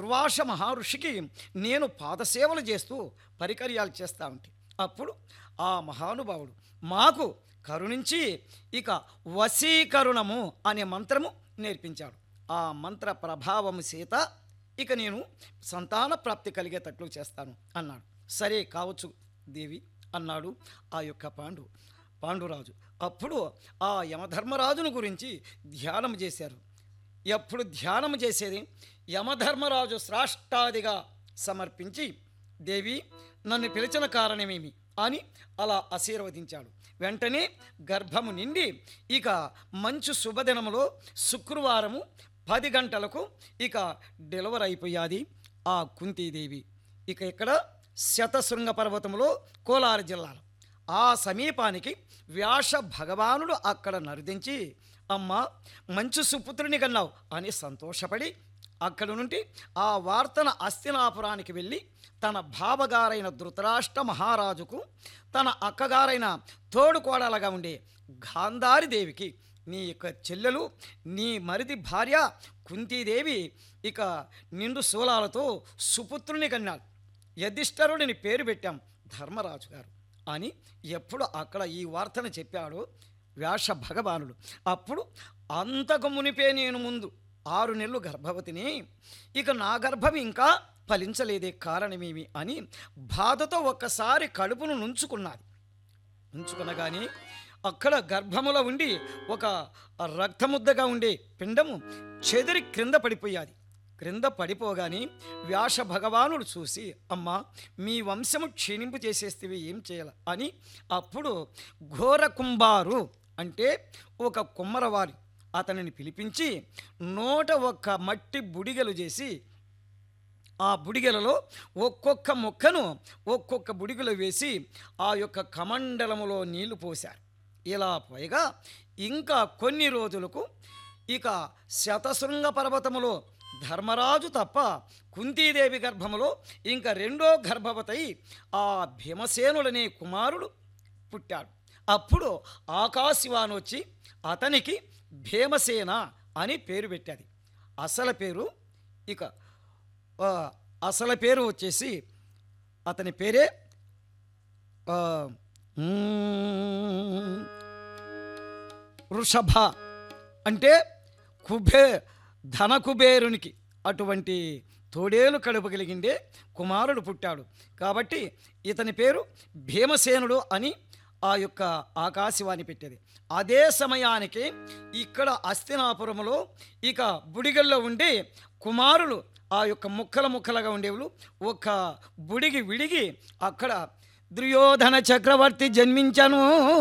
దుర్వాస మహర్షికి నేను పాదసేవలు చేస్తూ పరికర్యాలు చేస్తా ఉంటే అప్పుడు ఆ మహానుభావుడు మాకు కరుణించి ఇక వశీకరుణము అనే మంత్రము నేర్పించాడు ఆ మంత్ర ప్రభావము చేత ఇక నేను సంతాన ప్రాప్తి కలిగేటట్లు చేస్తాను అన్నాడు సరే కావచ్చు దేవి అన్నాడు ఆ యొక్క పాండు పాండురాజు అప్పుడు ఆ యమధర్మరాజును గురించి ధ్యానం చేశారు ఎప్పుడు ధ్యానం చేసేది యమధర్మరాజు శ్రాష్టాదిగా సమర్పించి దేవి నన్ను పిలిచిన కారణమేమి అని అలా ఆశీర్వదించాడు వెంటనే గర్భము నిండి ఇక మంచు శుభదినములో శుక్రవారము పది గంటలకు ఇక డెలివర్ అయిపోయాది ఆ కుంతీదేవి ఇక ఇక్కడ శతశృంగ పర్వతంలో కోలార జిల్లాలో ఆ సమీపానికి వ్యాస భగవానుడు అక్కడ నరుదించి అమ్మా మంచు సుపుత్రుని కన్నావు అని సంతోషపడి అక్కడ నుండి ఆ వార్తన అస్తినాపురానికి వెళ్ళి తన బావగారైన ధృతరాష్ట్ర మహారాజుకు తన అక్కగారైన తోడుకోడలుగా ఉండే గాంధారి దేవికి నీ యొక్క చెల్లెలు నీ మరిది భార్య కుంతీదేవి ఇక నిండు శూలాలతో సుపుత్రుని కన్నాడు యధిష్ఠరుడిని పేరు పెట్టాం ధర్మరాజు గారు అని ఎప్పుడు అక్కడ ఈ వార్తను చెప్పాడో వ్యాస భగవానుడు అప్పుడు అంతకు మునిపే నేను ముందు ఆరు నెలలు గర్భవతిని ఇక నా గర్భం ఇంకా ఫలించలేదే కారణమేమి అని బాధతో ఒక్కసారి కడుపును నుంచుకున్నది ఉంచుకునగానే అక్కడ గర్భములో ఉండి ఒక రక్తముద్దగా ఉండే పిండము చెదిరి క్రింద పడిపోయాది క్రింద పడిపోగానే వ్యాస భగవానుడు చూసి అమ్మా మీ వంశము క్షీణింపు చేసేస్తేవి ఏం చేయాలి అని అప్పుడు ఘోర కుంభారు అంటే ఒక కుమ్మరవారి అతనిని పిలిపించి నూట ఒక్క మట్టి బుడిగలు చేసి ఆ బుడిగలలో ఒక్కొక్క మొక్కను ఒక్కొక్క బుడిగలో వేసి ఆ యొక్క కమండలములో నీళ్లు పోశారు ఇలా పోయగా ఇంకా కొన్ని రోజులకు ఇక శతశృంగ పర్వతములో ధర్మరాజు తప్ప కుంతీదేవి గర్భములో ఇంకా రెండో గర్భవతై ఆ భీమసేనుడనే కుమారుడు పుట్టాడు అప్పుడు ఆకాశవాణి వచ్చి అతనికి భీమసేన అని పేరు పెట్టాది అసలు పేరు ఇక ఆ, అసలు పేరు వచ్చేసి అతని పేరే ఆ, మ్మ్, వృషభ అంటే కుబే ధన కుబేరునికి అటువంటి తోడేలు కడుపు కలిగిండే కుమారుడు పుట్టాడు కాబట్టి ఇతని పేరు భీమసేనుడు అని ఆ యొక్క ఆకాశవాణి పెట్టేది అదే సమయానికి ఇక్కడ అస్తినాపురములో ఇక బుడిగల్లో ఉండే కుమారులు ఆ యొక్క ముక్కల ముక్కలుగా ఉండేవాళ్ళు ఒక బుడిగి విడిగి అక్కడ దుర్యోధన చక్రవర్తి జన్మించను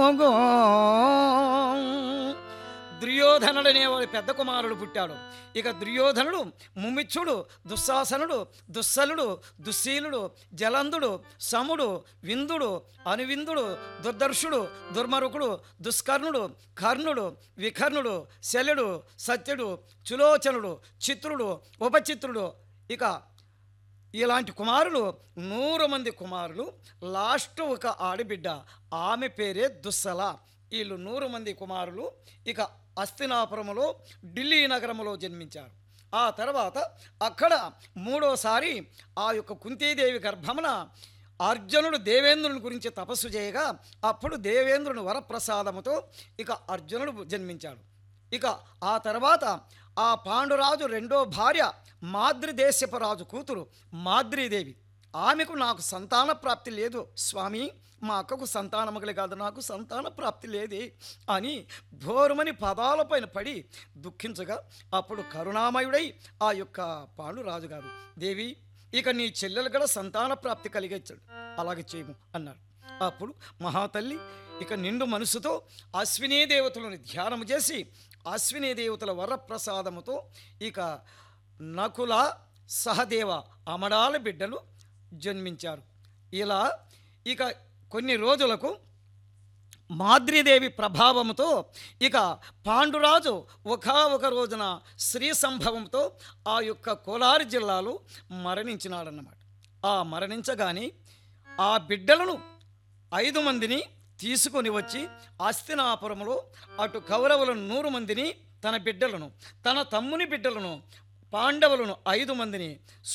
దుర్యోధనుడు అనేవాడు పెద్ద కుమారుడు పుట్టాడు ఇక దుర్యోధనుడు ముమిచ్చుడు దుశ్శాసనుడు దుస్సలుడు దుశ్శీలుడు జలంధుడు సముడు విందుడు అనువిందుడు దుర్దర్శుడు దుర్మరుకుడు దుష్కర్ణుడు కర్ణుడు వికర్ణుడు శల్యుడు సత్యుడు చులోచనుడు చిత్రుడు ఉపచిత్రుడు ఇక ఇలాంటి కుమారులు నూరు మంది కుమారులు లాస్ట్ ఒక ఆడబిడ్డ ఆమె పేరే దుస్సల వీళ్ళు నూరు మంది కుమారులు ఇక అస్తినాపురములో ఢిల్లీ నగరములో జన్మించారు ఆ తర్వాత అక్కడ మూడోసారి ఆ యొక్క కుంతీదేవి గర్భమున అర్జునుడు దేవేంద్రుని గురించి తపస్సు చేయగా అప్పుడు దేవేంద్రుని వరప్రసాదముతో ఇక అర్జునుడు జన్మించాడు ఇక ఆ తర్వాత ఆ పాండురాజు రెండో భార్య మాద్రిదేశపు రాజు కూతురు మాద్రీదేవి ఆమెకు నాకు సంతాన ప్రాప్తి లేదు స్వామి మా అక్కకు సంతానముగలి కాదు నాకు సంతాన ప్రాప్తి లేదే అని ఘోరమని పదాలపైన పడి దుఃఖించగా అప్పుడు కరుణామయుడై ఆ యొక్క పాండురాజు గారు దేవి ఇక నీ చెల్లెలు కూడా సంతాన ప్రాప్తి కలిగించాడు అలాగే చేయము అన్నాడు అప్పుడు మహాతల్లి ఇక నిండు మనసుతో అశ్వినీ దేవతలను ధ్యానం చేసి అశ్వినీ దేవతల వరప్రసాదముతో ఇక నకుల సహదేవ అమడాల బిడ్డలు జన్మించారు ఇలా ఇక కొన్ని రోజులకు మాద్రీదేవి ప్రభావంతో ఇక పాండురాజు ఒక ఒక రోజున శ్రీ సంభవంతో ఆ యొక్క కోలారి జిల్లాలో మరణించినాడన్నమాట ఆ మరణించగానే ఆ బిడ్డలను ఐదు మందిని తీసుకొని వచ్చి అస్తినాపురంలో అటు కౌరవులను నూరు మందిని తన బిడ్డలను తన తమ్ముని బిడ్డలను పాండవులను ఐదు మందిని